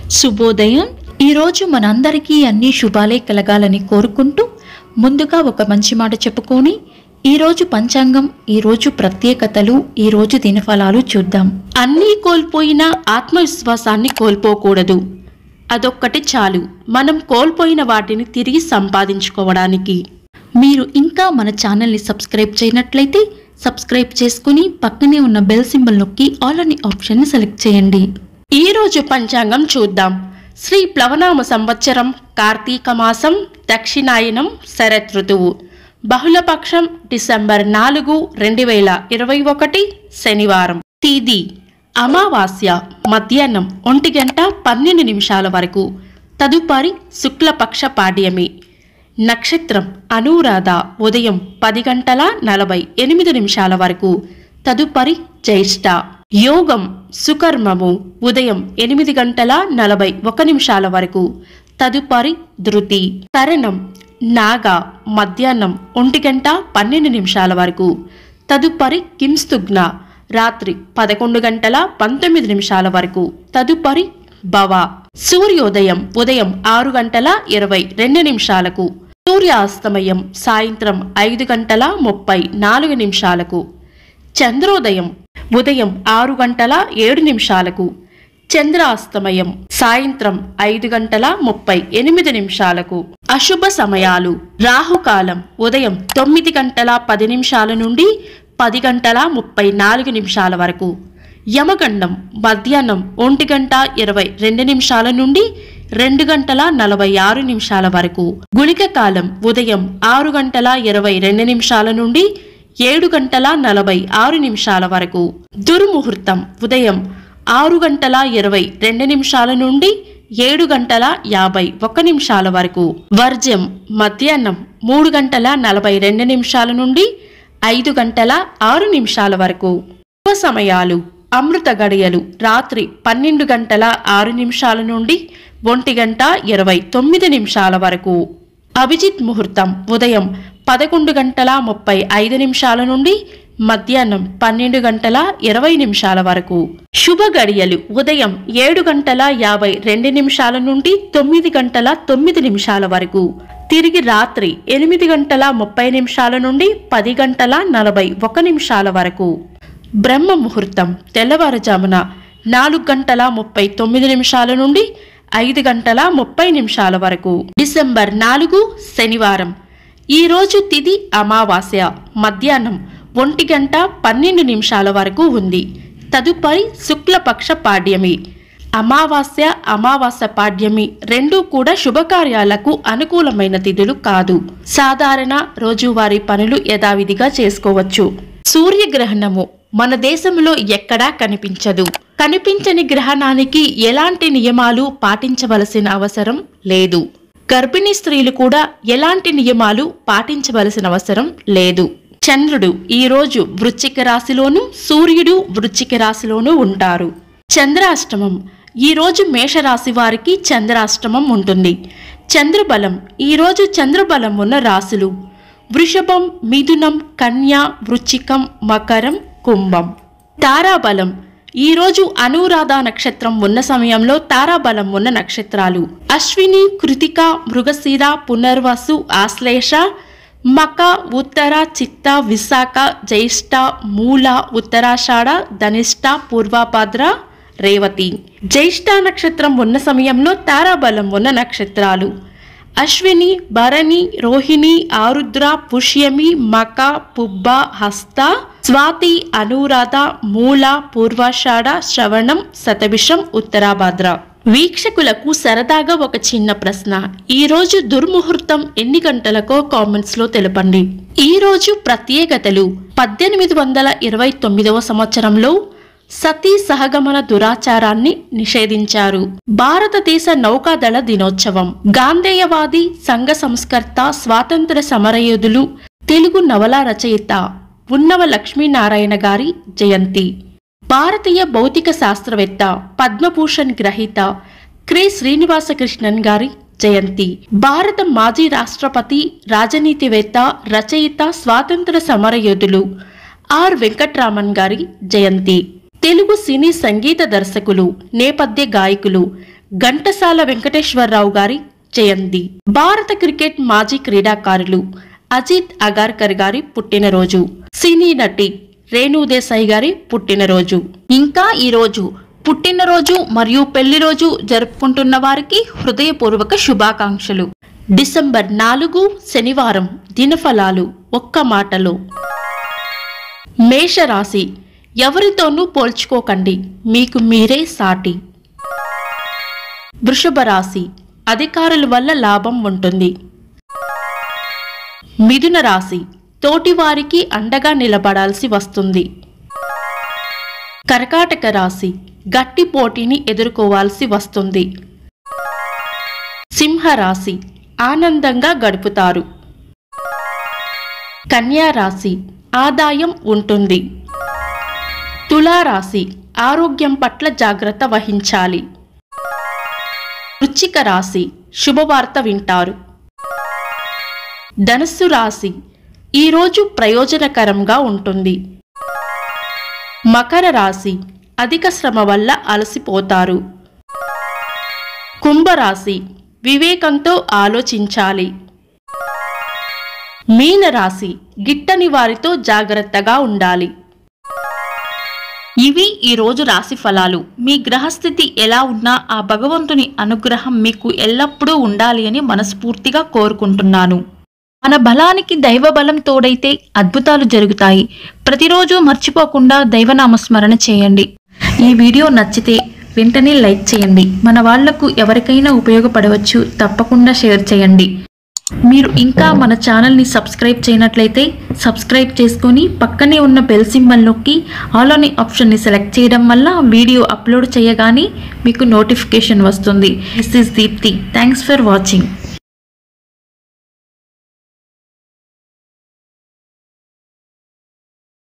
శుభోదయం ఈరోజు మనందరికీ అన్ని శుభాలే కలగాలని కోరుకుంటూ ముందుగా ఒక మంచి మాట చెప్పుకొని ఈరోజు పంచాంగం ఈరోజు ప్రత్యేకతలు ఈరోజు దినఫలాలు చూద్దాం అన్నీ కోల్పోయిన ఆత్మవిశ్వాసాన్ని కోల్పోకూడదు అదొక్కటి చాలు మనం కోల్పోయిన వాటిని తిరిగి సంపాదించుకోవడానికి మీరు ఇంకా మన ఛానల్ని సబ్స్క్రైబ్ చేయనట్లయితే సబ్స్క్రైబ్ చేసుకుని పక్కనే ఉన్న బెల్ సింబల్ నొక్కి ఆల్ అని ఆప్షన్ని సెలెక్ట్ చేయండి ఈ రోజు పంచాంగం చూద్దాం శ్రీ ప్లవనామ సంవత్సరం కార్తీక మాసం దక్షిణాయనం శరత్ ఋతువు బహుళపక్షం డిసెంబర్ నాలుగు రెండు వేల ఇరవై ఒకటి శనివారం తేదీ అమావాస్య మధ్యాహ్నం ఒంటి గంట పన్నెండు నిమిషాల వరకు తదుపరి శుక్లపక్ష పాడ్యమి నక్షత్రం అనురాధ ఉదయం పది గంటల నలభై ఎనిమిది నిమిషాల వరకు తదుపరి జ్యేష్ఠ యోగం సుకర్మము ఉదయం ఎనిమిది గంటల నలభై ఒక నిమిషాల వరకు తదుపరి ధృతి కరణం నాగ మధ్యాహ్నం ఒంటి గంట పన్నెండు నిమిషాల వరకు తదుపరి కింస్తుగ్న రాత్రి పదకొండు గంటల పంతొమ్మిది నిమిషాల వరకు తదుపరి భవ సూర్యోదయం ఉదయం ఆరు గంటల ఇరవై రెండు నిమిషాలకు సూర్యాస్తమయం సాయంత్రం ఐదు గంటల ముప్పై నాలుగు నిమిషాలకు చంద్రోదయం ఉదయం ఆరు గంటల ఏడు నిమిషాలకు చంద్రాస్తమయం సాయంత్రం ఐదు గంటల ముప్పై ఎనిమిది నిమిషాలకు అశుభ సమయాలు రాహుకాలం ఉదయం తొమ్మిది గంటల పది నిమిషాల నుండి పది గంటల ముప్పై నాలుగు నిమిషాల వరకు యమగండం మధ్యాహ్నం ఒంటి గంట ఇరవై రెండు నిమిషాల నుండి రెండు గంటల నలభై ఆరు నిమిషాల వరకు గుళిక కాలం ఉదయం ఆరు గంటల ఇరవై రెండు నిమిషాల నుండి ఏడు గంటల నలభై ఆరు నిమిషాల వరకు దుర్ముహూర్తం ఉదయం ఆరు గంటల ఇరవై రెండు నిమిషాల నుండి ఏడు గంటల యాభై ఒక్క నిమిషాల వరకు వర్జ్యం మధ్యాహ్నం మూడు గంటల నలభై రెండు నిమిషాల నుండి ఐదు గంటల ఆరు నిమిషాల వరకు శుభ సమయాలు అమృత గడియలు రాత్రి పన్నెండు గంటల ఆరు నిమిషాల నుండి ఒంటి గంట ఇరవై తొమ్మిది నిమిషాల వరకు అభిజిత్ ముహూర్తం ఉదయం పదకొండు గంటల ముప్పై ఐదు నిమిషాల నుండి మధ్యాహ్నం పన్నెండు గంటల ఇరవై నిమిషాల వరకు శుభ గడియలు ఉదయం ఏడు గంటల యాభై రెండు నిమిషాల నుండి తొమ్మిది గంటల తొమ్మిది నిమిషాల వరకు తిరిగి రాత్రి ఎనిమిది గంటల ముప్పై నిమిషాల నుండి పది గంటల నలభై ఒక నిమిషాల వరకు బ్రహ్మ ముహూర్తం తెల్లవారుజామున నాలుగు గంటల ముప్పై తొమ్మిది నిమిషాల నుండి ఐదు గంటల ముప్పై నిమిషాల వరకు డిసెంబర్ నాలుగు శనివారం ఈ రోజు తిది అమావాస్య మధ్యాహ్నం ఒంటి గంట పన్నెండు నిమిషాల వరకు ఉంది తదుపరి శుక్లపక్ష పాడ్యమి అమావాస్య అమావాస్య పాడ్యమి రెండూ కూడా శుభకార్యాలకు అనుకూలమైన తిథులు కాదు సాధారణ రోజువారీ పనులు యథావిధిగా చేసుకోవచ్చు సూర్యగ్రహణము మన దేశంలో ఎక్కడా కనిపించదు కనిపించని గ్రహణానికి ఎలాంటి నియమాలు పాటించవలసిన అవసరం లేదు గర్భిణీ స్త్రీలు కూడా ఎలాంటి నియమాలు పాటించవలసిన అవసరం లేదు చంద్రుడు ఈ రోజు వృశ్చిక రాశిలోను సూర్యుడు వృశ్చిక రాశిలోనూ ఉంటారు చంద్రాష్టమం ఈ రోజు మేషరాశి వారికి చంద్రాష్టమం ఉంటుంది చంద్రబలం ఈ రోజు చంద్రబలం ఉన్న రాశులు వృషభం మిథునం కన్య వృచ్చికం మకరం కుంభం తారాబలం ఈ రోజు అనురాధ నక్షత్రం ఉన్న సమయంలో తారాబలం ఉన్న నక్షత్రాలు అశ్విని కృతిక మృగశిర పునర్వసు ఆశ్లేష మక ఉత్తర చిత్త విశాఖ జ్యేష్ఠ మూల ఉత్తరాషాఢ ధనిష్ట పూర్వభద్ర రేవతి జ్యేష్ఠ నక్షత్రం ఉన్న సమయంలో తారాబలం ఉన్న నక్షత్రాలు అశ్విని భరణి రోహిణి ఆరుద్ర పుష్యమి మక పుబ్బ హస్త స్వాతి అనురాధ మూల పూర్వాషాఢ శ్రవణం శతభిషం ఉత్తరాభాద్ర వీక్షకులకు సరదాగా ఒక చిన్న ప్రశ్న ఈ రోజు దుర్ముహూర్తం ఎన్ని గంటలకో కామెంట్స్ లో తెలపండి ఈ రోజు ప్రత్యేకతలు పద్దెనిమిది వందల ఇరవై తొమ్మిదవ సంవత్సరంలో సతీ సహగమన దురాచారాన్ని నిషేధించారు భారతదేశ నౌకాదళ దినోత్సవం గాంధేయవాది సంఘ సంస్కర్త స్వాతంత్ర సమరయోధులు తెలుగు నవల రచయిత ఉన్నవ లక్ష్మీనారాయణ గారి జయంతి భారతీయ భౌతిక శాస్త్రవేత్త పద్మభూషణ్ గ్రహీత క్రి శ్రీనివాసకృష్ణన్ గారి జయంతి భారత మాజీ రాష్ట్రపతి రాజనీతివేత్త రచయిత స్వాతంత్ర సమరయోధులు ఆర్ వెంకట్రామన్ గారి జయంతి తెలుగు సినీ సంగీత దర్శకులు నేపథ్య గాయకులు ఘంటసాల వెంకటేశ్వరరావు గారి జయంతి భారత క్రికెట్ మాజీ క్రీడాకారులు అజిత్ అగార్కర్ గారి పుట్టినరోజు సినీ నటి రేణు దేశాయి గారి పుట్టినరోజు ఇంకా ఈ రోజు పుట్టినరోజు మరియు పెళ్లి రోజు జరుపుకుంటున్న వారికి హృదయపూర్వక శుభాకాంక్షలు డిసెంబర్ నాలుగు శనివారం దినఫలాలు ఒక్క మాటలో మేషరాశి ఎవరితోనూ పోల్చుకోకండి మీకు మీరే సాటి వృషభ రాశి అధికారుల వల్ల లాభం ఉంటుంది మిథున రాశి తోటివారికి అండగా నిలబడాల్సి వస్తుంది కర్కాటక రాశి గట్టి పోటీని ఎదుర్కోవాల్సి వస్తుంది సింహరాశి ఆనందంగా గడుపుతారు కన్యా రాశి ఆదాయం ఉంటుంది తులారాశి ఆరోగ్యం పట్ల జాగ్రత్త వహించాలి వృశ్చిక రాశి శుభవార్త వింటారు ధనస్సు రాశి ఈరోజు ప్రయోజనకరంగా ఉంటుంది మకర రాశి అధిక శ్రమ వల్ల అలసిపోతారు కుంభరాశి వివేకంతో ఆలోచించాలి మీనరాశి గిట్టని వారితో జాగ్రత్తగా ఉండాలి ఇవి ఈ రోజు రాశి ఫలాలు మీ గ్రహస్థితి ఎలా ఉన్నా ఆ భగవంతుని అనుగ్రహం మీకు ఎల్లప్పుడూ ఉండాలి అని మనస్ఫూర్తిగా కోరుకుంటున్నాను మన బలానికి దైవ బలం తోడైతే అద్భుతాలు జరుగుతాయి ప్రతిరోజు మర్చిపోకుండా దైవనామస్మరణ చేయండి ఈ వీడియో నచ్చితే వెంటనే లైక్ చేయండి మన వాళ్లకు ఎవరికైనా ఉపయోగపడవచ్చు తప్పకుండా షేర్ చేయండి మీరు ఇంకా మన ఛానల్ని సబ్స్క్రైబ్ చేయనట్లయితే సబ్స్క్రైబ్ చేసుకొని పక్కనే ఉన్న బెల్ సింబల్ నొక్కి ఆల్ అనే ఆప్షన్ని సెలెక్ట్ చేయడం వల్ల వీడియో అప్లోడ్ చేయగానే మీకు నోటిఫికేషన్ వస్తుంది this is Deepthi thanks for watching